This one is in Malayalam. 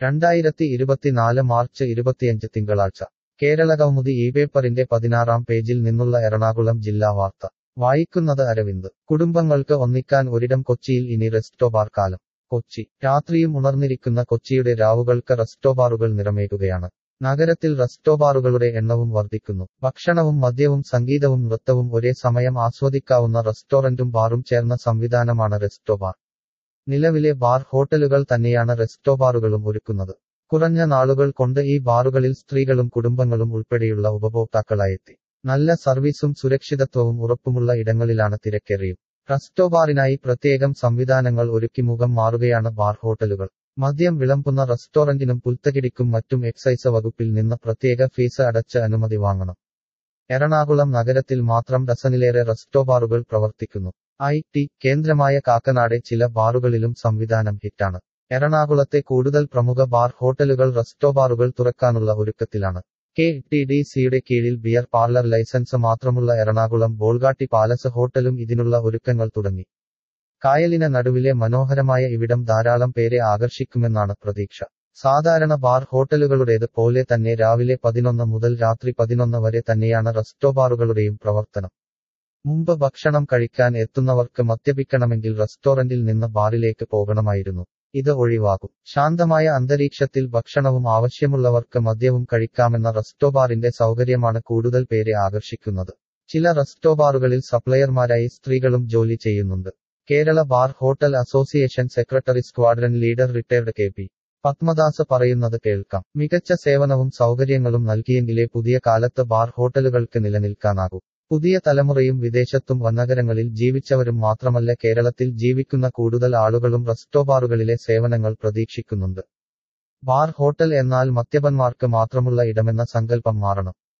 രണ്ടായിരത്തി ഇരുപത്തിനാല് മാർച്ച് ഇരുപത്തിയഞ്ച് തിങ്കളാഴ്ച കേരളകൗമുദി ഈ പേപ്പറിന്റെ പതിനാറാം പേജിൽ നിന്നുള്ള എറണാകുളം ജില്ലാ വാർത്ത വായിക്കുന്നത് അരവിന്ദ് കുടുംബങ്ങൾക്ക് ഒന്നിക്കാൻ ഒരിടം കൊച്ചിയിൽ ഇനി റെസ്റ്റോബാർ കാലം കൊച്ചി രാത്രിയും ഉണർന്നിരിക്കുന്ന കൊച്ചിയുടെ രാവുകൾക്ക് റെസ്റ്റോബാറുകൾ നിറമേകുകയാണ് നഗരത്തിൽ റെസ്റ്റോബാറുകളുടെ എണ്ണവും വർദ്ധിക്കുന്നു ഭക്ഷണവും മദ്യവും സംഗീതവും നൃത്തവും ഒരേ സമയം ആസ്വദിക്കാവുന്ന റെസ്റ്റോറന്റും ബാറും ചേർന്ന സംവിധാനമാണ് റെസ്റ്റോബാർ നിലവിലെ ബാർ ഹോട്ടലുകൾ തന്നെയാണ് റെസ്റ്റോബാറുകളും ഒരുക്കുന്നത് കുറഞ്ഞ നാളുകൾ കൊണ്ട് ഈ ബാറുകളിൽ സ്ത്രീകളും കുടുംബങ്ങളും ഉൾപ്പെടെയുള്ള ഉപഭോക്താക്കളായെത്തി നല്ല സർവീസും സുരക്ഷിതത്വവും ഉറപ്പുമുള്ള ഇടങ്ങളിലാണ് തിരക്കേറിയും റെസ്റ്റോബാറിനായി പ്രത്യേകം സംവിധാനങ്ങൾ ഒരുക്കി മുഖം മാറുകയാണ് ബാർ ഹോട്ടലുകൾ മദ്യം വിളമ്പുന്ന റെസ്റ്റോറന്റിനും പുൽത്തകിടിക്കും മറ്റും എക്സൈസ് വകുപ്പിൽ നിന്ന് പ്രത്യേക ഫീസ് അടച്ച് അനുമതി വാങ്ങണം എറണാകുളം നഗരത്തിൽ മാത്രം ഡസനിലേറെ റെസ്റ്റോബാറുകൾ പ്രവർത്തിക്കുന്നു ഐ ടി കേന്ദ്രമായ കാക്കനാടെ ചില ബാറുകളിലും സംവിധാനം ഹിറ്റാണ് എറണാകുളത്തെ കൂടുതൽ പ്രമുഖ ബാർ ഹോട്ടലുകൾ റെസ്റ്റോബാറുകൾ തുറക്കാനുള്ള ഒരുക്കത്തിലാണ് കെ ടി ഡി സിയുടെ കീഴിൽ ബിയർ പാർലർ ലൈസൻസ് മാത്രമുള്ള എറണാകുളം ബോൾഗാട്ടി പാലസ് ഹോട്ടലും ഇതിനുള്ള ഒരുക്കങ്ങൾ തുടങ്ങി കായലിന് നടുവിലെ മനോഹരമായ ഇവിടം ധാരാളം പേരെ ആകർഷിക്കുമെന്നാണ് പ്രതീക്ഷ സാധാരണ ബാർ ഹോട്ടലുകളുടേത് പോലെ തന്നെ രാവിലെ പതിനൊന്ന് മുതൽ രാത്രി പതിനൊന്ന് വരെ തന്നെയാണ് റെസ്റ്റോബാറുകളുടെയും പ്രവർത്തനം മുമ്പ് ഭക്ഷണം കഴിക്കാൻ എത്തുന്നവർക്ക് മദ്യപിക്കണമെങ്കിൽ റെസ്റ്റോറന്റിൽ നിന്ന് ബാറിലേക്ക് പോകണമായിരുന്നു ഇത് ഒഴിവാകും ശാന്തമായ അന്തരീക്ഷത്തിൽ ഭക്ഷണവും ആവശ്യമുള്ളവർക്ക് മദ്യവും കഴിക്കാമെന്ന റെസ്റ്റോബാറിന്റെ സൗകര്യമാണ് കൂടുതൽ പേരെ ആകർഷിക്കുന്നത് ചില റെസ്റ്റോബാറുകളിൽ സപ്ലയർമാരായി സ്ത്രീകളും ജോലി ചെയ്യുന്നുണ്ട് Kerala bar hotel association secretary squadron leader retired K P Padmadas പറയുന്നത് കേൾക്കാം മികച്ച സേവനവും സൗകര്യങ്ങളും നൽകിയെങ്കിലേ പുതിയ കാലത്ത് ബാർ ഹോട്ടലുകൾക്ക് നിലനിൽക്കാനാകൂ പുതിയ തലമുറയും വിദേശത്തും വന്നകരങ്ങളിൽ ജീവിച്ചവരും മാത്രമല്ല കേരളത്തിൽ ജീവിക്കുന്ന കൂടുതൽ ആളുകളും റെസ്റ്റോബാറുകളിലെ സേവനങ്ങൾ പ്രതീക്ഷിക്കുന്നുണ്ട് ബാർ ഹോട്ടൽ എന്നാൽ മദ്യപന്മാർക്ക് മാത്രമുള്ള ഇടമെന്ന സങ്കല്പം മാറണം